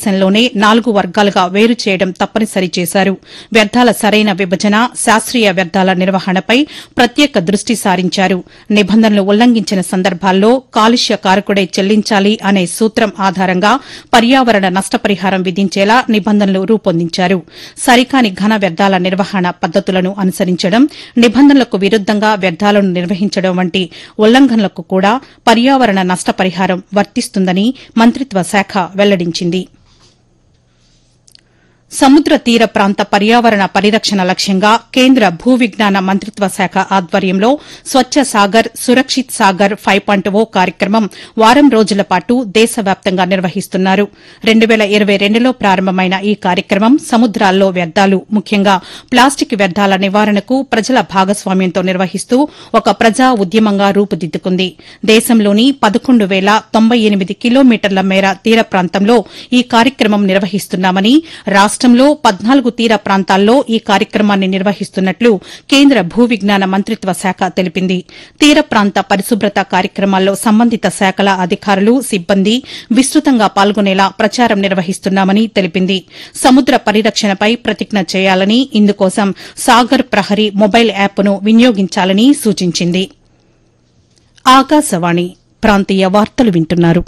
దేశంలోనే నాలుగు వర్గాలుగా వేరు చేయడం తప్పనిసరి చేశారు వ్యర్థాల సరైన విభజన శాస్త్రీయ వ్యర్థాల నిర్వహణపై ప్రత్యేక దృష్టి సారించారు నిబంధనలు ఉల్లంఘించిన సందర్భాల్లో కాలుష్య కారకుడే చెల్లించాలి అనే సూత్రం ఆధారంగా పర్యావరణ నష్టపరిహారం విధించేలా నిబంధనలు రూపొందించారు సరికాని ఘన వ్యర్థాల నిర్వహణ పద్దతులను అనుసరించడం నిబంధనలకు విరుద్దంగా వ్యర్థాలను నిర్వహించడం వంటి ఉల్లంఘనలకు కూడా పర్యావరణ నష్టపరిహారం వర్తిస్తుందని మంత్రిత్వ శాఖ వెల్లడించింది సముద్ర తీర ప్రాంత పర్యావరణ పరిరక్షణ లక్ష్యంగా కేంద్ర భూ విజ్ఞాన మంత్రిత్వ శాఖ ఆధ్వర్యంలో Swachh Sagar Surakshit Sagar five point O కార్యక్రమం వారం రోజుల పాటు దేశవ్యాప్తంగా నిర్వహిస్తున్నారు రెండు వేల ఇరవై రెండులో ప్రారంభమైన ఈ కార్యక్రమం సముద్రాల్లో వ్యర్థాలు ముఖ్యంగా ప్లాస్టిక్ వ్యర్థాల నివారణకు ప్రజల భాగస్వామ్యంతో నిర్వహిస్తూ ఒక ప్రజా ఉద్యమంగా రూపుదిద్దుకుంది దేశంలోని పదకొండు వేల తొంభై ఎనిమిది కిలోమీటర్ల మేర తీర ప్రాంతంలో ఈ కార్యక్రమం నిర్వహిస్తున్నామని రాష్టంలో పద్నాలుగు తీర ప్రాంతాల్లో ఈ కార్యక్రమాన్ని నిర్వహిస్తున్నట్లు కేంద్ర భూ విజ్ఞాన మంత్రిత్వ శాఖ తెలిపింది తీర ప్రాంత పరిశుభ్రత కార్యక్రమాల్లో సంబంధిత శాఖల అధికారులు సిబ్బంది విస్తృతంగా పాల్గొనేలా ప్రచారం నిర్వహిస్తున్నామని తెలిపింది సముద్ర పరిరక్షణపై ప్రతిజ్ఞ చేయాలని ఇందుకోసం సాగర్ ప్రహరీ మొబైల్ యాప్ను వినియోగించాలని సూచించింది ఆకాశవాణి ప్రాంతీయ వార్తలు వింటున్నారు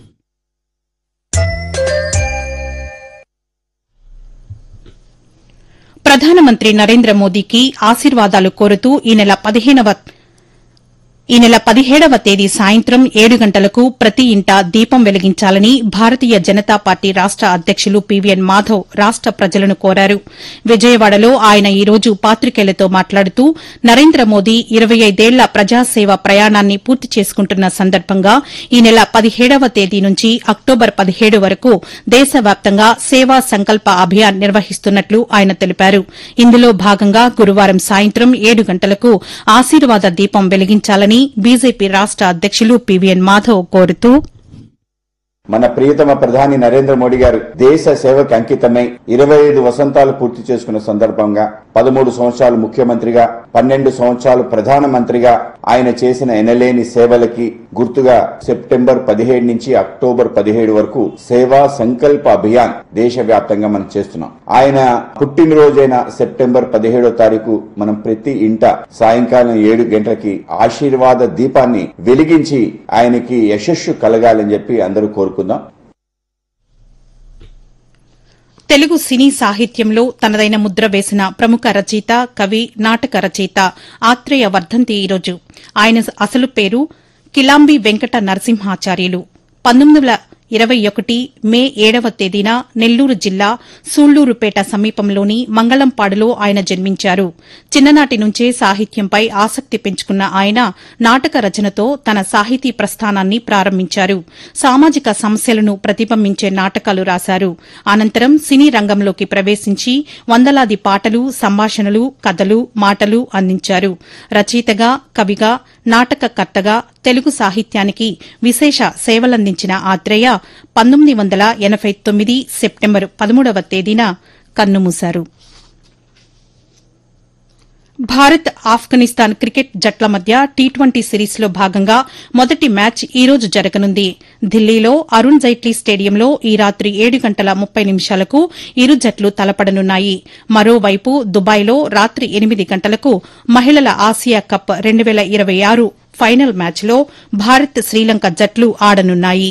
ప్రధానమంత్రి నరేంద్ర మోదీకి ఆశీర్వాదాలు కోరుతూ ఈ నెల పదిహేనవ ఈ నెల పదిహేడవ తేదీ సాయంత్రం ఏడు గంటలకు ప్రతి ఇంటా దీపం వెలిగించాలని భారతీయ జనతా పార్టీ రాష్ట అధ్యకులు పీవీఎన్ మాధవ్ రాష్ట ప్రజలను కోరారు విజయవాడలో ఆయన ఈ రోజు పాతికేయులతో మాట్లాడుతూ నరేంద్ర మోదీ ఇరవై ఐదేళ్ల ప్రజాసేవ ప్రయాణాన్ని పూర్తి చేసుకుంటున్న సందర్భంగా ఈ నెల పదిహేడవ తేదీ నుంచి అక్టోబర్ పదిహేడు వరకు దేశవ్యాప్తంగా సేవా సంకల్ప అభియాన్ నిర్వహిస్తున్నట్లు ఆయన తెలిపారు ఇందులో భాగంగా గురువారం సాయంత్రం ఏడు గంటలకు ఆశీర్వాద దీపం వెలిగించాలని బీజేపీ రాష్ట అధ్యకులు పీవీఎన్ మాధవ్ కోరుతూ మన ప్రియతమ ప్రధాని నరేంద్ర మోడీ గారు దేశ సేవకు అంకితమై ఇరవై ఐదు వసంతాలు పూర్తి చేసుకున్న సందర్భంగా పదమూడు సంవత్సరాలు ముఖ్యమంత్రిగా పన్నెండు సంవత్సరాలు ప్రధానమంత్రిగా ఆయన చేసిన ఎనలేని సేవలకి గుర్తుగా సెప్టెంబర్ పదిహేడు నుంచి అక్టోబర్ పదిహేడు వరకు సేవా సంకల్ప అభియాన్ దేశవ్యాప్తంగా మనం చేస్తున్నాం ఆయన పుట్టినరోజైన సెప్టెంబర్ పదిహేడో తారీఖు మనం ప్రతి ఇంట సాయంకాలం ఏడు గంటలకి ఆశీర్వాద దీపాన్ని వెలిగించి ఆయనకి యశస్సు కలగాలని చెప్పి అందరూ కోరుకుందాం తెలుగు సినీ సాహిత్యంలో తనదైన ముద్ర వేసిన ప్రముఖ రచయిత కవి నాటక రచయిత ఆత్రేయ వర్ధంతి ఈరోజు ఆయన అసలు పేరు కిలాంబి వెంకట నరసింహాచార్యులు పంతొమ్మిది వందల ఇరవై ఒకటి మే ఏడవ తేదీన నెల్లూరు జిల్లా సూళ్లూరుపేట సమీపంలోని మంగళంపాడులో ఆయన జన్మించారు చిన్ననాటి నుంచే సాహిత్యంపై ఆసక్తి పెంచుకున్న ఆయన నాటక రచనతో తన సాహితీ ప్రస్థానాన్ని ప్రారంభించారు సామాజిక సమస్యలను ప్రతిబింబించే నాటకాలు రాశారు అనంతరం సినీ రంగంలోకి ప్రవేశించి వందలాది పాటలు సంభాషణలు కథలు మాటలు అందించారు రచయితగా కవిగా నాటకకర్తగా తెలుగు సాహిత్యానికి విశేష సేవలందించిన ఆత్రేయ పంతొమ్మిది వందల ఎనబై తొమ్మిది సెప్టెంబర్ పదమూడవ తేదీన కన్నుమూశారు భారత్ ఆఫ్ఘనిస్తాన్ క్రికెట్ జట్ల మధ్య టీ ట్వంటీ సిరీస్లో భాగంగా మొదటి మ్యాచ్ ఈ రోజు జరగనుంది ఢిల్లీలో అరుణ్ జైట్లీ స్టేడియంలో ఈ రాత్రి ఏడు గంటల ముప్పై నిమిషాలకు ఇరు జట్లు తలపడనున్నాయి మరోవైపు దుబాయ్లో రాత్రి ఎనిమిది గంటలకు మహిళల ఆసియా కప్ రెండు వేల ఇరవై ఆరు ఫైనల్ మ్యాచ్లో భారత్ శ్రీలంక జట్లు ఆడనున్నాయి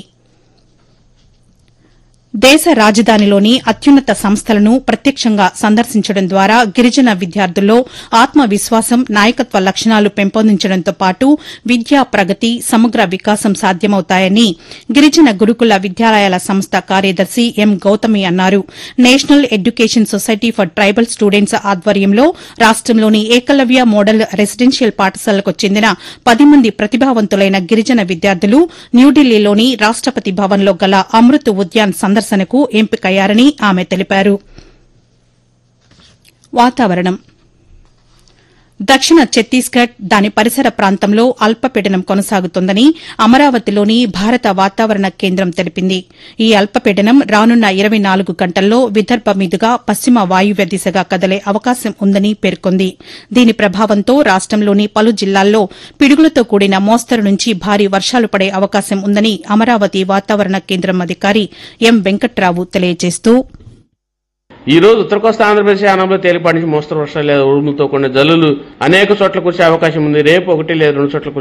దేశ రాజధానిలోని అత్యున్నత సంస్థలను ప్రత్యక్షంగా సందర్శించడం ద్వారా గిరిజన విద్యార్థుల్లో ఆత్మవిశ్వాసం నాయకత్వ లక్షణాలు పెంపొందించడంతో పాటు విద్యా ప్రగతి సమగ్ర వికాసం సాధ్యమవుతాయని గిరిజన గురుకుల విద్యాలయాల సంస్థ కార్యదర్శి ఎం గౌతమి అన్నారు national education society for tribal students ఆధ్వర్యంలో రాష్టంలోని ఏకలవ్య మోడల్ రెసిడెన్షియల్ పాఠశాలకు చెందిన పది మంది ప్రతిభావంతులైన గిరిజన విద్యార్థులు న్యూఢిల్లీలోని రాష్టపతి భవన్లో గల అమృత్ ఉద్యాన్ సందర్శనకు ఎంపికయ్యారని ఆమె తెలిపారు వాతావరణం దక్షిణ ఛత్తీస్గఢ్ దాని పరిసర ప్రాంతంలో అల్పపీడనం కొనసాగుతోందని అమరావతిలోని భారత వాతావరణ కేంద్రం తెలిపింది ఈ అల్పపీడనం రానున్న ఇరవై నాలుగు గంటల్లో విదర్భ మీదుగా పశ్చిమ వాయువ్య దిశగా కదలే అవకాశం ఉందని పేర్కొంది దీని ప్రభావంతో రాష్టంలోని పలు జిల్లాల్లో పిడుగులతో కూడిన మోస్తరు నుంచి భారీ వర్షాలు పడే అవకాశం ఉందని అమరావతి వాతావరణ కేంద్రం అధికారి ఎం వెంకట్రావు తెలియజేస్తూ ఈ రోజు ఉత్తర కోస్తా ఆంధ్రప్రదేశ్ యానంలో తేలిపాటి నుంచి మోస్తరు వర్షాలు లేదా ఉరుములతో కూడిన జల్లులు అనేక చోట్ల కురిసే అవకాశం ఉంది రేపు ఒకటి లేదా రెండు చోట్ల కురిసే